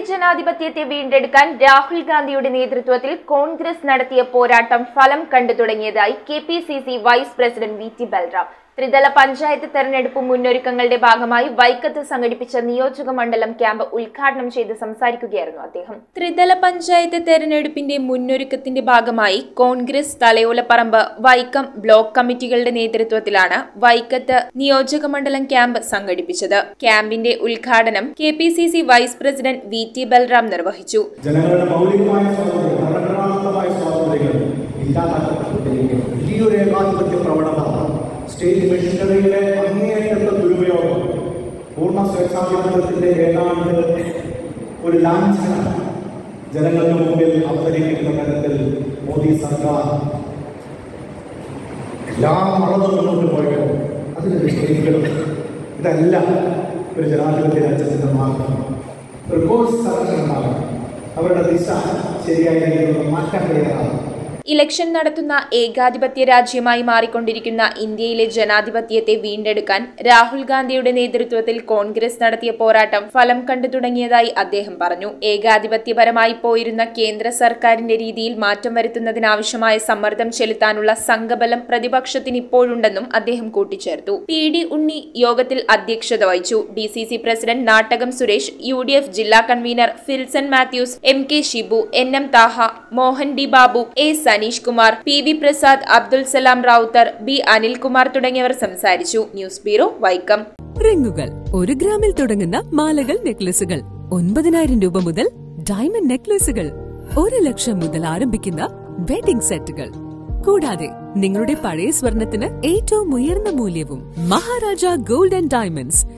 ജനാധിപത്യത്തെ വീണ്ടെടുക്കാൻ രാഹുൽ ഗാന്ധിയുടെ നേതൃത്വത്തിൽ കോൺഗ്രസ് നടത്തിയ പോരാട്ടം ഫലം കണ്ടു തുടങ്ങിയതായി K P C C vice president V T Balram ത്രിതല പഞ്ചായത്ത് തെരഞ്ഞെടുപ്പ് മുന്നൊരുക്കങ്ങളുടെ ഭാഗമായി വൈക്കത്ത് സംഘടിപ്പിച്ച നിയോജക മണ്ഡലം ക്യാമ്പ് ഉദ്ഘാടനം ചെയ്ത് സംസാരിക്കുകയായിരുന്നു അദ്ദേഹം ത്രിതല പഞ്ചായത്ത് തെരഞ്ഞെടുപ്പിന്റെ മുന്നൊരുക്കത്തിന്റെ ഭാഗമായി കോൺഗ്രസ് തലയോലപ്പറമ്പ് വൈക്കം ബ്ലോക്ക് കമ്മിറ്റികളുടെ നേതൃത്വത്തിലാണ് വൈക്കത്ത് നിയോജക മണ്ഡലം ക്യാമ്പ് സംഘടിപ്പിച്ചത് ക്യാമ്പിന്റെ ഉദ്ഘാടനം K P C C vice president V T Balram നിർവഹിച്ചു ജനങ്ങളുടെ മൗലികമായ സ്വാതന്ത്ര്യം ഭരണഘടനാത്മകമായ സ്വാതന്ത്ര്യങ്ങൾ ഇല്ലാതാക്കപ്പെട്ടിരിക്കുന്നു വലിയൊരു ഏകാധിപത്യ പ്രവണത സ്റ്റേറ്റ് മെഷീനറിയുടെ അങ്ങേയറ്റത്തെ ദുരുപയോഗം പൂർണ്ണ സ്വേച്ഛാധിപത്യത്തിന്റെ ഏതാണ്ട് ഒരു ലാഞ്ചന ജനങ്ങളുടെ മുമ്പിൽ അവതരിപ്പിക്കുന്ന തരത്തിൽ മോദി സർക്കാർ എല്ലാം മറന്നു മുന്നോട്ട് പോയപ്പോൾ അതിനൊരു ശരികളും ഇതല്ല ഒരു ജനാധിപത്യ രാജ്യത്തിന്റെ മാർഗം ഒരു കോഴ്സ് സെലക്ഷൻ ഉണ്ടാകണം അവരുടെ ദിശ ശരിയായ രീതിയിലുള്ള മാറ്റാൻ തയ്യാറാണ് ഇലക്ഷൻ നടത്തുന്ന ഏകാധിപത്യ രാജ്യമായി മാറിക്കൊണ്ടിരിക്കുന്ന ഇന്ത്യയിലെ ജനാധിപത്യത്തെ വീണ്ടെടുക്കാൻ രാഹുൽ ഗാന്ധിയുടെ നേതൃത്വത്തിൽ കോൺഗ്രസ് നടത്തിയ പോരാട്ടം ഫലം കണ്ടു തുടങ്ങിയതായി അദ്ദേഹം പറഞ്ഞു ഏകാധിപത്യപരമായി പോയിരുന്ന കേന്ദ്ര സർക്കാരിന്റെ രീതിയിൽ മാറ്റം വരുത്തുന്നതിനാവശ്യമായ സമ്മർദ്ദം ചെലുത്താനുള്ള സംഘബലം പ്രതിപക്ഷത്തിന് ഇപ്പോഴുണ്ടെന്നും അദ്ദേഹം കൂട്ടിച്ചേർത്തു പി ഡി ഉണ്ണി യോഗത്തിൽ അധ്യക്ഷത വഹിച്ചു D C C president Nattakam Suresh U D F ജില്ലാ convener Filson Mathews M K Shibu N M Thaha Mohan D Babu A Saneesh Kumar P V Prasad Abdul Salam Ravuthar B Anilkumar തുടങ്ങിയവർ സംസാരിച്ചു ന്യൂസ് ബ്യൂറോ വൈക്കം റിങ്ങുകൾ ഒരു ഗ്രാമിൽ തുടങ്ങുന്ന മാലകൾ നെക്ലസുകൾ ഒൻപതിനായിരം രൂപ മുതൽ ഡയമണ്ട് നെക്ലസുകൾ ഒരു ലക്ഷം മുതൽ ആരംഭിക്കുന്ന വെഡിംഗ് സെറ്റുകൾ കൂടാതെ നിങ്ങളുടെ പഴയ സ്വർണത്തിന് ഏറ്റവും ഉയർന്ന മൂല്യവും മഹാരാജ ഗോൾഡ് ആൻഡ് ഡയമണ്ട്സ്